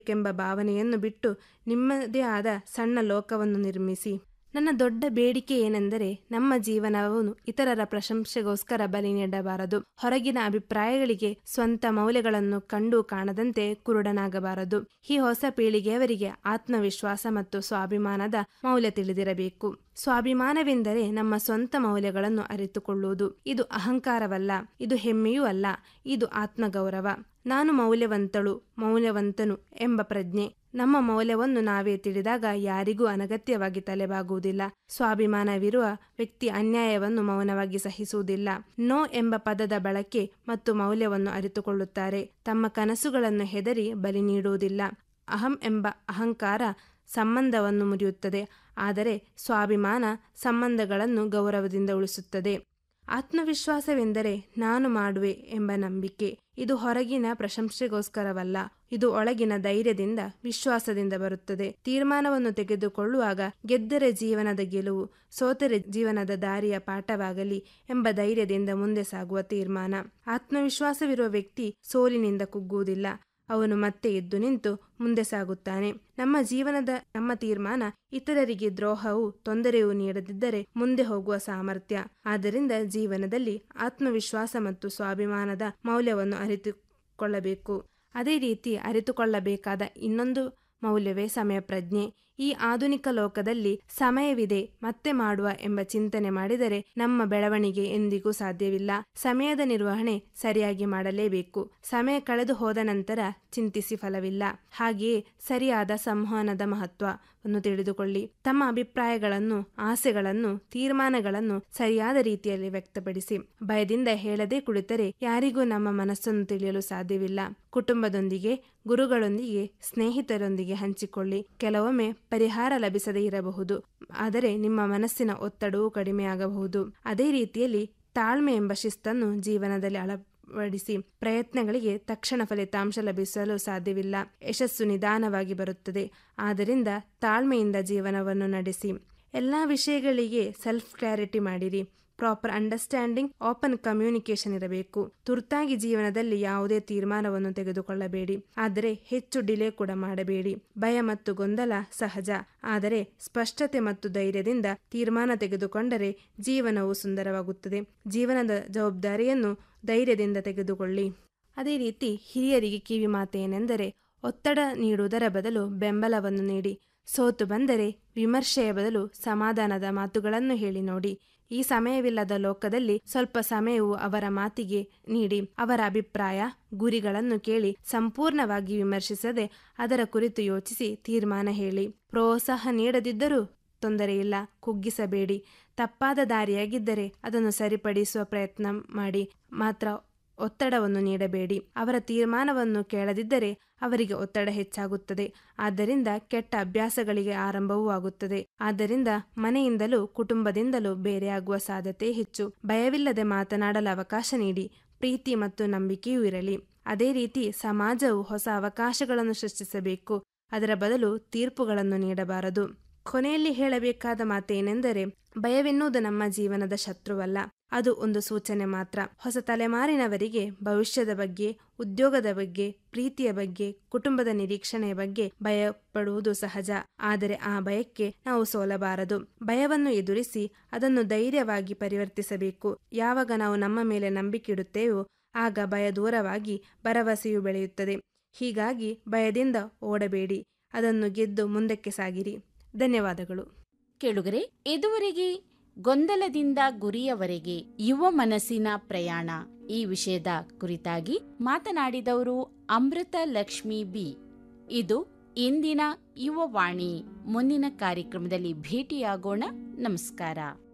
ಎಂಬ ಭಾವನೆಯನ್ನು ಬಿಟ್ಟು ನಿಮ್ಮದೇ ಆದ ಸಣ್ಣ ಲೋಕವನ್ನು ನಿರ್ಮಿಸಿ ನನ್ನ ದೊಡ್ಡ ಬೇಡಿಕೆ ಏನೆಂದರೆ ನಮ್ಮ ಜೀವನವನ್ನು ಇತರರ ಪ್ರಶಂಸೆಗೋಸ್ಕರ ಬಲಿ ನೀಡಬಾರದು ಹೊರಗಿನ ಅಭಿಪ್ರಾಯಗಳಿಗೆ ಸ್ವಂತ ಮೌಲ್ಯಗಳನ್ನು ಕಂಡು ಕಾಣದಂತೆ ಕುರುಡನಾಗಬಾರದು ಈ ಹೊಸ ಪೀಳಿಗೆಯವರಿಗೆ ಆತ್ಮವಿಶ್ವಾಸ ಮತ್ತು ಸ್ವಾಭಿಮಾನದ ಮೌಲ್ಯ ತಿಳಿದಿರಬೇಕು ಸ್ವಾಭಿಮಾನವೆಂದರೆ ನಮ್ಮ ಸ್ವಂತ ಮೌಲ್ಯಗಳನ್ನು ಅರಿತುಕೊಳ್ಳುವುದು ಇದು ಅಹಂಕಾರವಲ್ಲ ಇದು ಹೆಮ್ಮೆಯೂ ಅಲ್ಲ ಇದು ಆತ್ಮಗೌರವ ನಾನು ಮೌಲ್ಯವಂತಳು ಮೌಲ್ಯವಂತನು ಎಂಬ ಪ್ರಜ್ಞೆ ನಮ್ಮ ಮೌಲ್ಯವನ್ನು ನಾವೇ ತಿಳಿದಾಗ ಯಾರಿಗೂ ಅನಗತ್ಯವಾಗಿ ತಲೆಬಾಗುವುದಿಲ್ಲ ಸ್ವಾಭಿಮಾನವಿರುವ ವ್ಯಕ್ತಿ ಅನ್ಯಾಯವನ್ನು ಮೌನವಾಗಿ ಸಹಿಸುವುದಿಲ್ಲ ನೋ ಎಂಬ ಪದದ ಬಳಕೆ ಮತ್ತು ಮೌಲ್ಯವನ್ನು ಅರಿತುಕೊಳ್ಳುತ್ತಾರೆ ತಮ್ಮ ಕನಸುಗಳನ್ನು ಹೆದರಿ ಬಲಿ ನೀಡುವುದಿಲ್ಲ ಅಹಂ ಎಂಬ ಅಹಂಕಾರ ಸಂಬಂಧವನ್ನು ಮುರಿಯುತ್ತದೆ ಆದರೆ ಸ್ವಾಭಿಮಾನ ಸಂಬಂಧಗಳನ್ನು ಗೌರವದಿಂದ ಉಳಿಸುತ್ತದೆ ಆತ್ಮವಿಶ್ವಾಸವೆಂದರೆ ನಾನು ಮಾಡುವೆ ಎಂಬ ನಂಬಿಕೆ ಇದು ಹೊರಗಿನ ಪ್ರಶಂಸೆಗೋಸ್ಕರವಲ್ಲ ಇದು ಒಳಗಿನ ಧೈರ್ಯದಿಂದ ವಿಶ್ವಾಸದಿಂದ ಬರುತ್ತದೆ ತೀರ್ಮಾನವನ್ನು ತೆಗೆದುಕೊಳ್ಳುವಾಗ ಗೆದ್ದರೆ ಜೀವನದ ಗೆಲುವು ಸೋತರೆ ಜೀವನದ ದಾರಿಯ ಪಾಠವಾಗಲಿ ಎಂಬ ಧೈರ್ಯದಿಂದ ಮುಂದೆ ಸಾಗುವ ತೀರ್ಮಾನ ಆತ್ಮವಿಶ್ವಾಸವಿರುವ ವ್ಯಕ್ತಿ ಸೋಲಿನಿಂದ ಕುಗ್ಗುವುದಿಲ್ಲ ಅವನು ಮತ್ತೆ ಎದ್ದು ನಿಂತು ಮುಂದೆ ಸಾಗುತ್ತಾನೆ ನಮ್ಮ ಜೀವನದ ನಮ್ಮ ತೀರ್ಮಾನ ಇತರರಿಗೆ ದ್ರೋಹವು ತೊಂದರೆಯೂ ನೀಡದಿದ್ದರೆ ಮುಂದೆ ಹೋಗುವ ಸಾಮರ್ಥ್ಯ ಆದ್ದರಿಂದ ಜೀವನದಲ್ಲಿ ಆತ್ಮವಿಶ್ವಾಸ ಮತ್ತು ಸ್ವಾಭಿಮಾನದ ಮೌಲ್ಯವನ್ನು ಅರಿತುಕೊಳ್ಳಬೇಕು ಅದೇ ರೀತಿ ಅರಿತುಕೊಳ್ಳಬೇಕಾದ ಇನ್ನೊಂದು ಮೌಲ್ಯವೇ ಸಮಯ ಪ್ರಜ್ಞೆ ಈ ಆಧುನಿಕ ಲೋಕದಲ್ಲಿ ಸಮಯವಿದೆ ಮತ್ತೆ ಮಾಡುವ ಎಂಬ ಚಿಂತನೆ ಮಾಡಿದರೆ ನಮ್ಮ ಬೆಳವಣಿಗೆ ಎಂದಿಗೂ ಸಾಧ್ಯವಿಲ್ಲ ಸಮಯದ ನಿರ್ವಹಣೆ ಸರಿಯಾಗಿ ಮಾಡಲೇಬೇಕು ಸಮಯ ಕಳೆದು ಹೋದ ನಂತರ ಚಿಂತಿಸಿ ಫಲವಿಲ್ಲ ಹಾಗೆಯೇ ಸರಿಯಾದ ಸಂವಹನದ ಮಹತ್ವವನ್ನು ತಿಳಿದುಕೊಳ್ಳಿ ತಮ್ಮ ಅಭಿಪ್ರಾಯಗಳನ್ನು ಆಸೆಗಳನ್ನು ತೀರ್ಮಾನಗಳನ್ನು ಸರಿಯಾದ ರೀತಿಯಲ್ಲಿ ವ್ಯಕ್ತಪಡಿಸಿ ಭಯದಿಂದ ಹೇಳದೆ ಕುಳಿತರೆ ಯಾರಿಗೂ ನಮ್ಮ ಮನಸ್ಸನ್ನು ತಿಳಿಯಲು ಸಾಧ್ಯವಿಲ್ಲ ಕುಟುಂಬದೊಂದಿಗೆ ಗುರುಗಳೊಂದಿಗೆ ಸ್ನೇಹಿತರೊಂದಿಗೆ ಹಂಚಿಕೊಳ್ಳಿ ಕೆಲವೊಮ್ಮೆ ಪರಿಹಾರ ಲಭಿಸದೇ ಇರಬಹುದು ಆದರೆ ನಿಮ್ಮ ಮನಸ್ಸಿನ ಒತ್ತಡವೂ ಕಡಿಮೆಯಾಗಬಹುದು ಅದೇ ರೀತಿಯಲ್ಲಿ ತಾಳ್ಮೆ ಎಂಬ ಶಿಸ್ತನ್ನು ಜೀವನದಲ್ಲಿ ಅಳವಡಿಸಿ ಪ್ರಯತ್ನಗಳಿಗೆ ತಕ್ಷಣ ಫಲಿತಾಂಶ ಲಭಿಸಲು ಸಾಧ್ಯವಿಲ್ಲ ಯಶಸ್ಸು ನಿಧಾನವಾಗಿ ಬರುತ್ತದೆ ಆದ್ದರಿಂದ ತಾಳ್ಮೆಯಿಂದ ಜೀವನವನ್ನು ನಡೆಸಿ ಎಲ್ಲ ವಿಷಯಗಳಿಗೆ ಸೆಲ್ಫ್ ಕ್ಲಾರಿಟಿ ಮಾಡಿರಿ ಪ್ರಾಪರ್ ಅಂಡರ್ಸ್ಟ್ಯಾಂಡಿಂಗ್ ಓಪನ್ ಕಮ್ಯುನಿಕೇಶನ್ ಇರಬೇಕು ತುರ್ತಾಗಿ ಜೀವನದಲ್ಲಿ ಯಾವುದೇ ತೀರ್ಮಾನವನ್ನು ತೆಗೆದುಕೊಳ್ಳಬೇಡಿ ಆದರೆ ಹೆಚ್ಚು ಡಿಲೇ ಕೂಡ ಮಾಡಬೇಡಿ ಭಯ ಮತ್ತು ಗೊಂದಲ ಸಹಜ ಆದರೆ ಸ್ಪಷ್ಟತೆ ಮತ್ತು ಧೈರ್ಯದಿಂದ ತೀರ್ಮಾನ ತೆಗೆದುಕೊಂಡರೆ ಜೀವನವು ಸುಂದರವಾಗುತ್ತದೆ ಜೀವನದ ಜವಾಬ್ದಾರಿಯನ್ನು ಧೈರ್ಯದಿಂದ ತೆಗೆದುಕೊಳ್ಳಿ ಅದೇ ರೀತಿ ಹಿರಿಯರಿಗೆ ಕಿವಿ ಮಾತೇನೆಂದರೆ ಒತ್ತಡ ನೀಡುವುದರ ಬದಲು ಬೆಂಬಲವನ್ನು ನೀಡಿ ಸೋತು ಬಂದರೆ ವಿಮರ್ಶೆಯ ಬದಲು ಸಮಾಧಾನದ ಮಾತುಗಳನ್ನು ಹೇಳಿ ನೋಡಿ ಈ ಸಮಯವಿಲ್ಲದ ಲೋಕದಲ್ಲಿ ಸ್ವಲ್ಪ ಸಮಯವು ಅವರ ಮಾತಿಗೆ ನೀಡಿ ಅವರ ಅಭಿಪ್ರಾಯ ಗುರಿಗಳನ್ನು ಕೇಳಿ ಸಂಪೂರ್ಣವಾಗಿ ವಿಮರ್ಶಿಸದೆ ಅದರ ಕುರಿತು ಯೋಚಿಸಿ ತೀರ್ಮಾನ ಹೇಳಿ ಪ್ರೋತ್ಸಾಹ ನೀಡದಿದ್ದರೂ ತೊಂದರೆಯಿಲ್ಲ ಕುಗ್ಗಿಸಬೇಡಿ ತಪ್ಪಾದ ದಾರಿಯಾಗಿದ್ದರೆ ಅದನ್ನು ಸರಿಪಡಿಸುವ ಪ್ರಯತ್ನ ಮಾಡಿ ಮಾತ್ರ ಒತ್ತಡವನ್ನು ನೀಡಬೇಡಿ ಅವರ ತೀರ್ಮಾನವನ್ನು ಕೇಳದಿದ್ದರೆ ಅವರಿಗೆ ಒತ್ತಡ ಹೆಚ್ಚಾಗುತ್ತದೆ ಆದ್ದರಿಂದ ಕೆಟ್ಟ ಅಭ್ಯಾಸಗಳಿಗೆ ಆರಂಭವೂ ಆಗುತ್ತದೆ ಆದ್ದರಿಂದ ಮನೆಯಿಂದಲೂ ಕುಟುಂಬದಿಂದಲೂ ಬೇರೆಯಾಗುವ ಸಾಧ್ಯತೆ ಹೆಚ್ಚು ಭಯವಿಲ್ಲದೆ ಮಾತನಾಡಲು ಅವಕಾಶ ನೀಡಿ ಪ್ರೀತಿ ಮತ್ತು ನಂಬಿಕೆಯೂ ಇರಲಿ ಅದೇ ರೀತಿ ಸಮಾಜವು ಹೊಸ ಅವಕಾಶಗಳನ್ನು ಸೃಷ್ಟಿಸಬೇಕು ಅದರ ಬದಲು ತೀರ್ಪುಗಳನ್ನು ನೀಡಬಾರದು ಕೊನೆಯಲ್ಲಿ ಹೇಳಬೇಕಾದ ಮಾತೇನೆಂದರೆ ಭಯವೆನ್ನುವುದು ನಮ್ಮ ಜೀವನದ ಶತ್ರುವಲ್ಲ ಅದು ಒಂದು ಸೂಚನೆ ಮಾತ್ರ ಹೊಸ ತಲೆಮಾರಿನವರಿಗೆ ಭವಿಷ್ಯದ ಬಗ್ಗೆ ಉದ್ಯೋಗದ ಬಗ್ಗೆ ಪ್ರೀತಿಯ ಬಗ್ಗೆ ಕುಟುಂಬದ ನಿರೀಕ್ಷಣೆಯ ಬಗ್ಗೆ ಭಯಪಡುವುದು ಸಹಜ ಆದರೆ ಆ ಭಯಕ್ಕೆ ನಾವು ಸೋಲಬಾರದು ಭಯವನ್ನು ಎದುರಿಸಿ ಅದನ್ನು ಧೈರ್ಯವಾಗಿ ಪರಿವರ್ತಿಸಬೇಕು ಯಾವಾಗ ನಾವು ನಮ್ಮ ಮೇಲೆ ನಂಬಿಕೆ ಇಡುತ್ತೇವೋ ಆಗ ಭಯ ದೂರವಾಗಿ ಭರವಸೆಯು ಬೆಳೆಯುತ್ತದೆ ಹೀಗಾಗಿ ಭಯದಿಂದ ಓಡಬೇಡಿ ಅದನ್ನು ಗೆದ್ದು ಮುಂದಕ್ಕೆ ಸಾಗಿರಿ ಧನ್ಯವಾದಗಳು ಕೇಳುಗರೆ ಇದುವರೆಗೆ ಗೊಂದಲದಿಂದ ಗುರಿಯವರೆಗೆ ಯುವ ಮನಸ್ಸಿನ ಪ್ರಯಾಣ ಈ ವಿಷಯದ ಕುರಿತಾಗಿ ಮಾತನಾಡಿದವರು ಅಮೃತ ಲಕ್ಷ್ಮಿ ಬಿ ಇದು ಇಂದಿನ ಯುವವಾಣಿ ಮುಂದಿನ ಕಾರ್ಯಕ್ರಮದಲ್ಲಿ ಭೇಟಿಯಾಗೋಣ ನಮಸ್ಕಾರ